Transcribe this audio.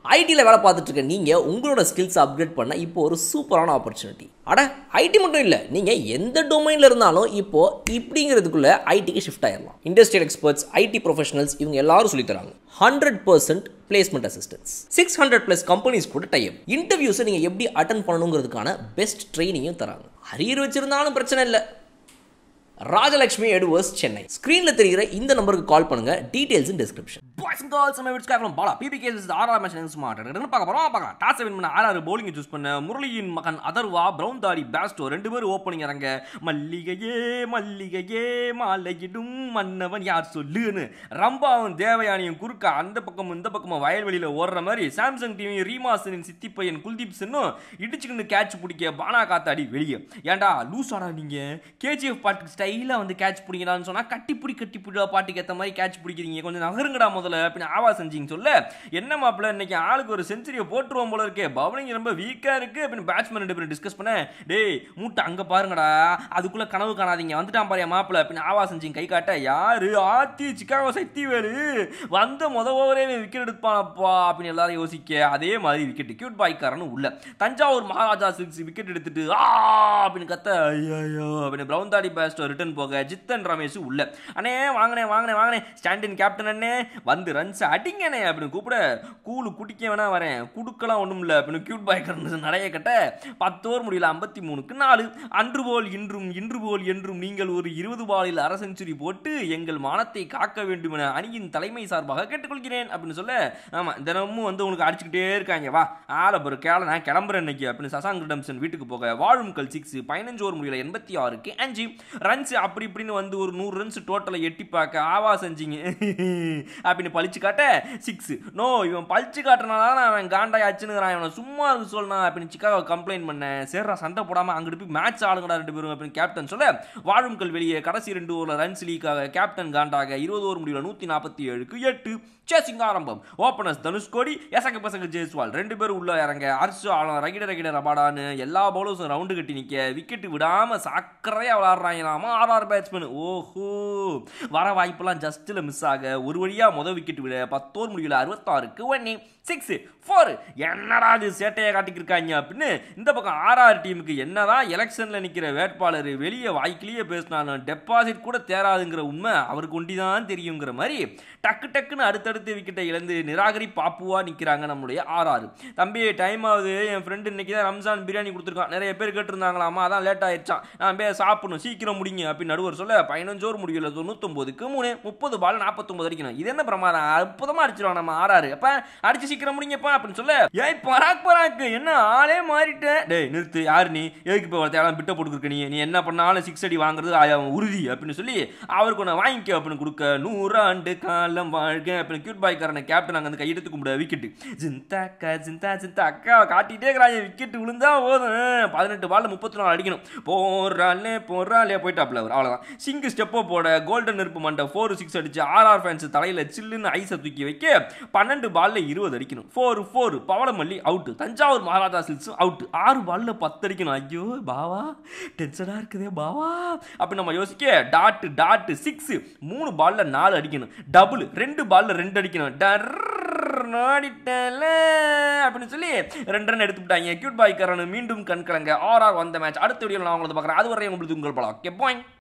ஐடியில் வேலை பார்த்துட்டு இருக்க நீங்கள் உங்களோட ஸ்கில்ஸ் அப்கிரேட் பண்ண இப்போ ஒரு சூப்பரான ஆப்பர்ச்சுனிட்டி அட ஐடி மட்டும் இல்லை நீங்கள் எந்த டொமைனில் இருந்தாலும் இப்போ இப்படிங்கிறதுக்குள்ள ஐடிக்கு ஷிஃப்ட் ஆயிடலாம் இண்டஸ்ட்ரியல் எக்ஸ்பர்ட்ஸ் ஐடி ப்ரொஃபஷனல்ஸ் இவங்க எல்லாரும் சொல்லித் தராங்க hundred percent placement assistance six hundred plus companies கூட டைப் இன்டர்வியூஸை நீங்கள் எப்படி அட்டன் பண்ணணுங்கிறதுக்கான பெஸ்ட் ட்ரைனிங்கும் தராங்க அரியர் வச்சிருந்தாலும் பிரச்சனை இல்லை ராஜலட்சுமி எட்வர்ஸ் சென்னை ஸ்க்ரீனில் தெரிகிற இந்த நம்பருக்கு கால் பண்ணுங்க details in description boys and girls நம்ம விட்ஸ் கேட்கலாம் பாலா பிபிகே ஆறாம் மேட்ச் ஸ்மார்ட் பார்க்க போறோம் பார்க்கலாம் டாஸ் வின் பண்ண ஆறாறு பவுலிங் சூஸ் பண்ண முரளியின் மகன் அதர்வா பிரவுன் தாடி பேஸ்டோ ரெண்டு பேரும் ஓப்பனிங் இறங்க மல்லிகையே மல்லிகையே மாலையிடும் மன்னவன் யார் சொல்லுன்னு ரம்பாவும் தேவயானியும் குறுக்க அந்த பக்கமும் இந்த பக்கமும் வயல்வெளியில் ஓடுற மாதிரி சாம்சங் டிவி ரீமாசனின் சித்தி பையன் குல்தீப் சென்னும் இடிச்சுக்கிட்டு கேட்ச் பிடிக்க பானா காத்தாடி வெளியே ஏன்டா லூஸ் ஆடா நீங்க கேஜிஎஃப் பாட்டுக்கு ஸ்டைலாக வந்து கேட்ச் பிடிக்கிறான்னு சொன்னா கட்டி பிடி கட்டி பிடிடா பாட்டுக்கு ஏற்ற மாதிரி கேட்ச் பிடிக்கிறீங்க கொஞ்சம் நகருங்கடா முதல்ல அப்படின்னு ஆவா செஞ்சீங்க சொல்ல என்ன மாப்பிள்ள இன்னைக்கு ஆளுக்கு ஒரு செஞ்சுரியை போட்டுருவோம் போல இருக்கே பவுலிங் ரொம்ப வீக்காக இருக்கு அப்படின்னு பேட்ஸ்மேன் ரெண்டு பேரும் டிஸ்கஸ் பண்ண டேய் மூட்டை அங்கே பாருங்கடா அதுக்குள்ள கனவு காணாதீங்க வந்துட்டான் பாரு மாப்பிள்ள அப்படின்னு ஆவா செஞ்சீங்க கை காட்ட யாரு ஆத்தி சிக்காகோ சக்தி வேலு வந்த முத ஓவரே விக்கெட் எடுப்பானப்பா அப்படின்னு எல்லாரும் யோசிக்க அதே மாதிரி விக்கெட் கியூட் பாய்க்காரன்னு உள்ள தஞ்சாவூர் மகாராஜா சிக்ஸ் விக்கெட் எடுத்துட்டு ஆ அப்படின்னு கத்த ஐயோ அப்படின்னு பிரவுன் தாடி பேஸ்டோ ரிட்டர்ன் போக ஜித்தன் ரமேஷ் உள்ள அண்ணே வாங்கினேன் வாங்கினேன் வாங்கினேன் ஸ்டாண்டின் கேப்டன் அண்ணே வந்து ரன்ஸ் அடிங்கண்ணே அப்படின்னு கூப்பிட கூழு குடிக்க வேணா வரேன் குடுக்கலாம் ஒன்றும் இல்லை அப்படின்னு கியூட் பாய்க்கர் நிறைய கட்ட பத்து ஓவர் முடியல ஐம்பத்தி மூணுக்கு நாலு அன்று போல் இன்றும் இன்று போல் என்றும் நீங்கள் ஒரு இருபது பாலில் அரை செஞ்சுரி போட்டு எங்கள் மானத்தை காக்க வேண்டும் என அணியின் தலைமை சார்பாக கேட்டுக்கொள்கிறேன் அப்படின்னு சொல்ல ஆமாம் தினமும் வந்து உங்களுக்கு அடிச்சுக்கிட்டே இருக்காங்க வா ஆள ஒரு கேள நான் கிளம்புறேன் இன்னைக்கு அப்படின்னு சசாங் ரிடம்சன் வீட்டுக்கு போக வாழும் கல் சிக்ஸ் பதினஞ்சு ஓவர் முடியல எண்பத்தி ஆறுக்கு அஞ்சு ரன்ஸ் அப்படி இப்படின்னு வந்து ஒரு நூறு ரன்ஸ் டோட்டலை எட்டி பார்க்க ஆவா செஞ்சீங்க அப்படின்னு பழிச்சு காட்ட சிக்ஸ் நோ இவன் பழிச்சு காட்டுறனால தான் அவன் காண்டாயாச்சுன்னு இவனை சும்மா இருக்கு சொல்லணும் அப்படின்னு சிக்காகோ கம்ப்ளைண்ட் பண்ணேன் சேர்றா சண்டை போடாமல் அங்கிட்டு போய் மேட்ச் ஆளுங்கடா ரெண்டு பேரும் அப்படின்னு கேப்டன் சொல்ல வாழும் கல் வெளியே கடைசி ரெண்டு ஓவரில் ரன்ஸ் லீக்காக கேப்டன் காண்டாக இருபது ஓவர் முடியல நூற்றி நாற்பத்தி ஏழுக்கு எட்டு சேசிங் ஆரம்பம் ஓப்பனர்ஸ் தனுஷ்கோடி எசக பசங்க ஜெய்ஸ்வால் ரெண்டு பேரும் உள்ள இறங்க அர்ஷு ஆலம் ரகிட ரகிட ரபாடான்னு எல்லா பவுலர்ஸும் ரவுண்டு கட்டி நிற்க விக்கெட் விடாம சாக்கரையா விளாடுறாங்களாமா ஆர்ஆர் பேட்ஸ்மேன் ஓஹோ வர வாய்ப்பெல்லாம் ஜஸ்ட்டில் மிஸ் ஆக ஒரு வழியா முத விக்கெட் விட பத்தோர் முடியல அறுபத்தாறுக்கு ஒன்னே சிக்ஸ் ஃபோர் என்னடா இது சேட்டையை காட்டிக்கிருக்காங்க அப்படின்னு இந்த பக்கம் ஆர்ஆர் டீமுக்கு என்னதான் எலெக்ஷனில் நிற்கிற வேட்பாளர் வெளியே வாய்க்கிலேயே பேசினாலும் டெபாசிட் கூட தேராதுங்கிற உண்மை அவருக்கு ஒண்டி தான் தெரியுங்கிற மாதிரி டக்கு டக்குன்னு அடுத்தடுத்து விக்கெட்டை இழந்து நிராகரி பாப்புவா நிற்கிறாங்க நம்மளுடைய ஆர்ஆர் தம்பி டைம் ஆகுது என் ஃப்ரெண்டு இன்னைக்கு தான் ரம்ஜான் பிரியாணி கொடுத்துருக்கான் நிறைய பேர் கேட்டிருந்தாங்களாமா அதான் லேட் ஆயிடுச்சான் நான் போய் சாப்பிடணும் சீக்கிரம் முடிங்க அப்படின்னு நடுவர் சொல்ல பதினஞ்சோர் முடியல தொண்ணூத்தொம்போதுக்கு மூணு முப்பது பால் நாற்பத்தொம்பது அடிக்கணும் இது என்ன பிரமாதம் அற்புதமாக அடிச்சிருவான் நம்ம ஆர்ஆர் அப்போ அடிச்சு சீக்கிரம் முடிங்கப்பா அப்படின்னு சொல்ல ஏய் பராக் பராக் என்ன ஆளே மாறிட்டேன் டேய் நிறுத்து யார் நீ எதுக்கு இப்போ தேவை பிட்ட போட்டுருக்க நீ நீ என்ன பண்ணாலும் சிக்ஸ் அடி வாங்குறது அவன் உறுதி அப்படின்னு சொல்லி அவருக்கு ஒன்று வாங்கிக்க அப்படின்னு கொடுக்க நூறாண்டு காலம் வாழ்க அப்படின்னு கியூட் பாய்க்காரனை கேப்டன் அங்கே வந்து கையெடுத்து கும்பிட விக்கெட்டு ஜிந்தாக்கா ஜிந்தா ஜிந்தா அக்கா காட்டிகிட்டே இருக்கிறாங்க விக்கெட் விழுந்தா போதும் பதினெட்டு பால்ல முப்பத்தி நாலு அடிக்கணும் போறாளே போறாளே போயிட்டாப்ல அவர் அவ்வளோதான் சிங்கு ஸ்டெப்போ போட கோல்டன் நெருப்பு மண்டை ஃபோர் சிக்ஸ் அடிச்சு ஆர்ஆர் ஃபேன்ஸ் தலையில் சில்லுன்னு ஐஸை தூக்கி வைக்க பன்னெண்டு பால்ல இருபது அடிக்கணும் ஃபோர் ஃபோர் பவளமல்லி அவுட் தஞ்சாவூர் மகாராஜா சில்ஸும் அவுட் ஆறு பால்ல பத்து அடிக்கணும் ஐயோ பாவா டென்ஷனாக இருக்குதே பாவா அப்படி நம்ம யோசிக்க டாட் டாட் சிக்ஸ் மூணு பால்ல நாலு அடிக்கணும் டபுள் ரெண்டு பால்ல ரெண்டு அடிக்கணும் டர் நாடிட்டல அப்படின்னு சொல்லி ரெண்டு ரன் எடுத்துட்டாங்க கியூட் பாய்க்காரனு மீண்டும் கண்கலங்க ஆர் ஆர் வந்த மேட்ச் அடுத்த வீடியோ நான் உங்களுக்கு பார்க்குறேன் அது வரை உங்களுக்கு உங்கள் பலம் ஓகே பாய்